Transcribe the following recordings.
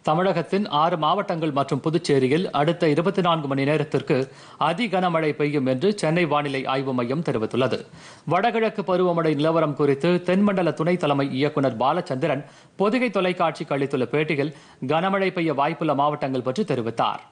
தமிழகத்தின் ஆறு மாவட்டங்கள் மற்றும் புதுச்சேரியில் அடுத்த இருபத்தி நான்கு மணி நேரத்திற்கு அதி கனமழை பெய்யும் என்று சென்னை வானிலை ஆய்வு மையம் தெரிவித்துள்ளது வடகிழக்கு பருவமழை நிலவரம் குறித்து தென்மண்டல துணை தலைமை இயக்குநர் பாலச்சந்திரன் பொதிகை தொலைக்காட்சிக்கு அளித்துள்ள பேட்டியில் கனமழை பெய்ய வாய்ப்புள்ள மாவட்டங்கள் பற்றி தெரிவித்தார்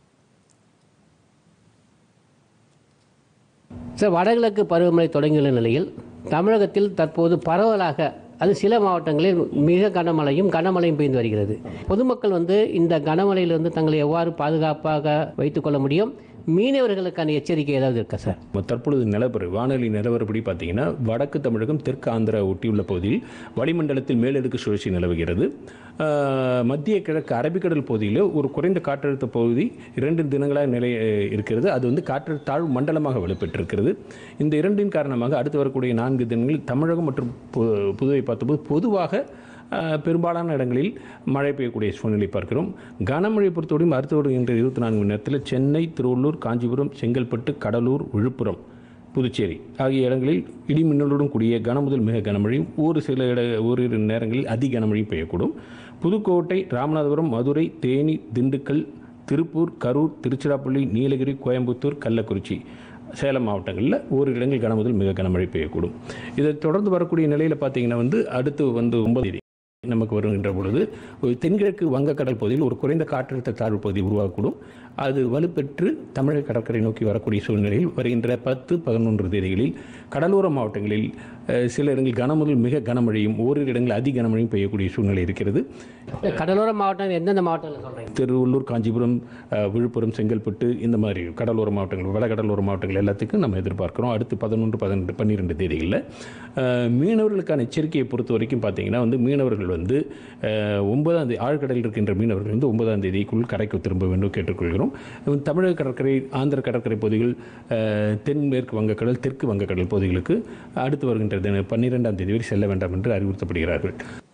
சார் வடகிழக்கு பருவமழை தொடங்கியுள்ள நிலையில் தமிழகத்தில் தற்போது பரவலாக அது சில மாவட்டங்களில் மிக கனமழையும் கனமழையும் பெய்து வருகிறது பொதுமக்கள் வந்து இந்த கனமழையிலிருந்து தங்களை எவ்வாறு பாதுகாப்பாக வைத்துக்கொள்ள முடியும் மீனவர்களுக்கான எச்சரிக்கை ஏதாவது இருக்கா சார் தற்பொழுது நிலவர வானிலை நிலவரப்படி பார்த்தீங்கன்னா வடக்கு தமிழகம் தெற்கு ஆந்திரா ஒட்டியுள்ள பகுதியில் வளிமண்டலத்தில் மேலடுக்கு சுழற்சி நிலவுகிறது ஆஹ், மத்திய கிழக்கு அரபிக்கடல் பகுதியில் ஒரு குறைந்த காற்றழுத்த பகுதி இரண்டு தினங்களாக நிலை அஹ், இருக்கிறது அது வந்து காற்றழுத்த தாழ்வு மண்டலமாக வலுப்பெற்றிருக்கிறது இந்த இரண்டின் காரணமாக அடுத்து வரக்கூடிய நான்கு தினங்களில் தமிழகம் மற்றும் பு- புதுவை பார்த்தபோது பொதுவாக அஹ், பெரும்பாலான இடங்களில் மழை பெய்யக்கூடிய சூழ்நிலை பார்க்கிறோம் கனமழை பொறுத்தவரையும் அடுத்து வருகின்ற இருபத்தி நான்கு மணி நேரத்தில் சென்னை திருவள்ளூர் காஞ்சிபுரம் செங்கல்பட்டு கடலூர் விழுப்புரம் புதுச்சேரி ஆகிய இடங்களில் இடி மின்னலுடன் கூடிய கனமுதல் மிக கனமழையும் ஒரு சில இட ஓரிரு நேரங்களில் அதி கனமழையும் பெய்யக்கூடும் புதுக்கோட்டை ராமநாதபுரம் மதுரை தேனி திண்டுக்கல் திருப்பூர் கரூர் திருச்சிராப்பள்ளி நீலகிரி கோயம்புத்தூர் கள்ளக்குறிச்சி சேலம் மாவட்டங்களில் ஓரிரு இடங்கள் கனமுதல் மிக கனமழை பெய்யக்கூடும் இதை தொடர்ந்து வரக்கூடிய நிலையில் பார்த்தீங்கன்னா வந்து அடுத்து வந்து ஒன்பது தேதி நமக்கு வருகின்ற பொழுது ஒரு தென்கிழக்கு வங்கக்கடல் பகுதியில் ஒரு குறைந்த காற்றழுத்த தாழ்வு பகுதி உருவாகக்கூடும் அது வலுப்பெற்று தமிழக கடற்கரை நோக்கி வரக்கூடிய சூழ்நிலையில் வருகின்ற பத்து பதினொன்று தேதிகளில் கடலோர மாவட்டங்களில் அஹ், சில இடங்களில் கனமுதல் மிக கனமழையும் ஓரிரு இடங்களில் அதி கனமழையும் பெய்யக்கூடிய சூழ்நிலை இருக்கிறது இந்த கடலோர மாவட்டங்கள் எந்தெந்த மாவட்டங்கள் சொல்கிறீங்க திருவள்ளூர் காஞ்சிபுரம் அஹ், விழுப்புரம் செங்கல்பட்டு இந்த மாதிரி கடலோர மாவட்டங்கள் வட கடலோர மாவட்டங்கள் எல்லாத்துக்கும் நம்ம எதிர்பார்க்கிறோம் அடுத்து பதினொன்று பதினெண்டு பன்னிரெண்டு தேதிகளில் அஹ், மீனவர்களுக்கான எச்சரிக்கையை பொறுத்த வரைக்கும் பார்த்தீங்கன்னா வந்து மீனவர்கள் வந்து அஹ், ஒன்பதாம் தேதி ஆழ்கடலில் இருக்கின்ற மீனவர்கள் வந்து ஒன்பதாம் தேதிக்குள் கரைக்கு திரும்ப வேண்டும் கேட்டுக்கொள்கிறோம் தமிழக கடற்கரை ஆந்திர கடற்கரை பகுதிகள் அஹ், தென்மேற்கு வங்கக்கடல் தெற்கு வங்கக்கடல் பகுதிகளுக்கு அடுத்து வருகின்ற தின பன்னிரெண்டாம் தேதி வரை செல்ல வேண்டாம் என்று அறிவுறுத்தப்படுகிறார்கள்